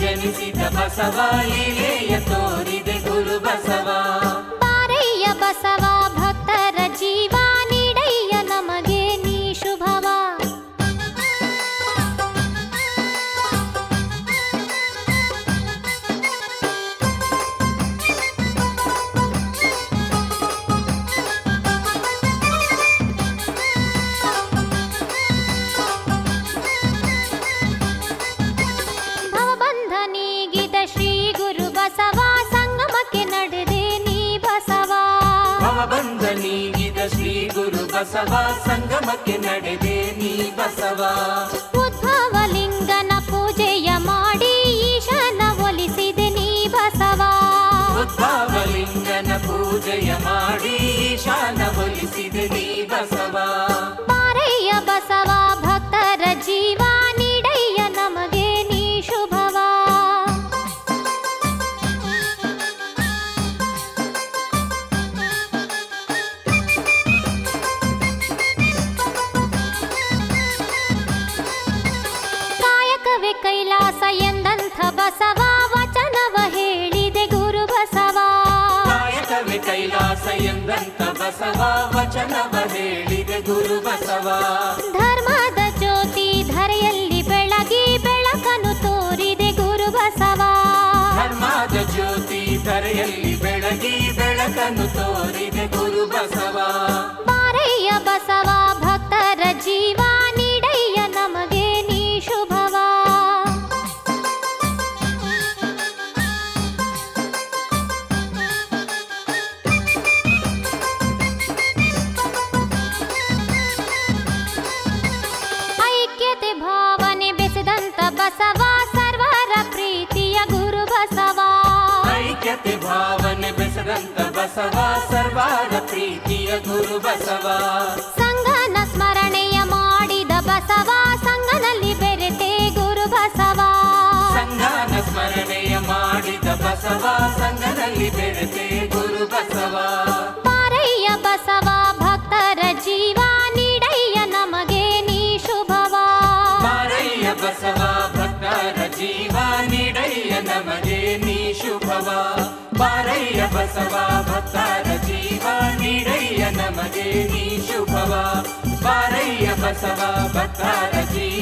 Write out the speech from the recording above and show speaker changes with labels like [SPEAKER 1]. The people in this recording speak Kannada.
[SPEAKER 1] ಜನಿಸಿದ ಬಸವ ಲೀಲೆಯ ತೋರಿದೆ ಗುರು ಬಸವ
[SPEAKER 2] ಬಾರಯ್ಯ ಬಸವ ಭಕ್ತರ ಜೀವ ನೀಡಯ್ಯ ನಮಗೆ ನೀ ಶುಭವ ಭವಬಂಧ ನೀಗಿದ ಶ್ರೀ ಗುರು ಬಸವ ಸಂಗಮಕ್ಕೆ ನಡೆದೆ ನೀ ಬಸವ
[SPEAKER 1] ಭವಬಂಧ ನೀಗಿದ ಶ್ರೀ ಗುರು ಬಸವ ಸಂಗಮಕ್ಕೆ ನಡೆದೆ ನೀ ಬಸವ
[SPEAKER 2] ಉದ್ಭವ ಲಿಂಗನ ಪೂಜೆಯ ಮಾಡಿ ಈಶನ ಒಲಿಸಿದೆ ನೀ ಬಸವ
[SPEAKER 1] ಉದ್ಭವಲಿಂಗನ ಪೂಜೆಯ ಮಾಡಿ ಈಶಾನ ಒಲಿಸಿದೆ ನೀ ಬಸವ
[SPEAKER 2] ಬಾರಯ್ಯ ಬಸವ ಭಕ್ತರ ಜೀವ ನೀಡಯ್ಯ ನಮಗೆ ನೀ ಶುಭವ ಕಾಯಕವೇ ಕೈಲಾಸ ಎಂದಂಥ ಬಸವ ವಚನವ ಹೇಳಿದೆ ಗುರು ಬಸವ
[SPEAKER 1] ಕಾಯಕವೇ ಕೈಲಾಸ ಎಂದಂತ ಬಸವ ವಚನವ ಹೇಳಿದೆ ಗುರು ಬಸವ
[SPEAKER 2] ಧರ್ಮದ ಜ್ಯೋತಿ ಧರೆಯಲ್ಲಿ ಬೆಳಗಿ ಬೆಳಕನ್ನು ತೋರಿದೆ ಗುರು ಬಸವ
[SPEAKER 1] ಧರ್ಮದ ಜ್ಯೋತಿ ಧರೆಯಲ್ಲಿ ಬೆಳಗಿ ಬೆಳಕನ್ನು ತೋರಿದೆ ಗುರು ಬಸವ
[SPEAKER 2] ಬಾರಯ್ಯ ಬಸವ ಭಕ್ತರ ಜೀವ ನೀಡಯ್ಯ ನಮಗೆ ನೀ ಶುಭವ ಐಕ್ಯತೆ ಭಾವನೆ ಬೆಸೆದಂತ ಬಸವ ಸರ್ವರ ಪ್ರೀತಿಯ ಗುರು ಬಸವ
[SPEAKER 1] ಐಕ್ಯತೆ ಭಾವನೆ ಬೆಸದಂತ ಬಸವ ಸರ್ವಾರ ಪ್ರೀತಿಯ ಗುರು ಬಸವ
[SPEAKER 2] ಸಂಗನ ಸ್ಮರಣೆಯ ಮಾಡಿದ ಬಸವ ಸಂಗನಲ್ಲಿ ಬೆರೆತೆ ಗುರು ಬಸವ
[SPEAKER 1] ಸಂಗಾನ ಸ್ಮರಣೆಯ ಮಾಡಿದ ಬಸವ ಸಂಘದಲ್ಲಿ ಬೆರೆತೆ ಗುರು ಬಸವ
[SPEAKER 2] ಪಾರಯ್ಯ ಬಸವ ಭಕ್ತರ ಜೀವ ನೀಡಯ್ಯ ನಮಗೆ ನೀ ಶುಭವ
[SPEAKER 1] ಮಾರಯ್ಯ ಬಸವ ಭಕ್ತರ ಜೀವ ನೀಡಯ್ಯ ನಮಗೆ ನೀ ಶುಭವ ಬಾರಯ್ಯ ಬಸವ ಭಕ್ತರ ಜೀವ ನೀಡಯ್ಯ ನಮಗೆ ನೀ ಶುಭವ ಬಾರಯ್ಯ ಬಸವ ಭಕ್ತರ ಜೀವ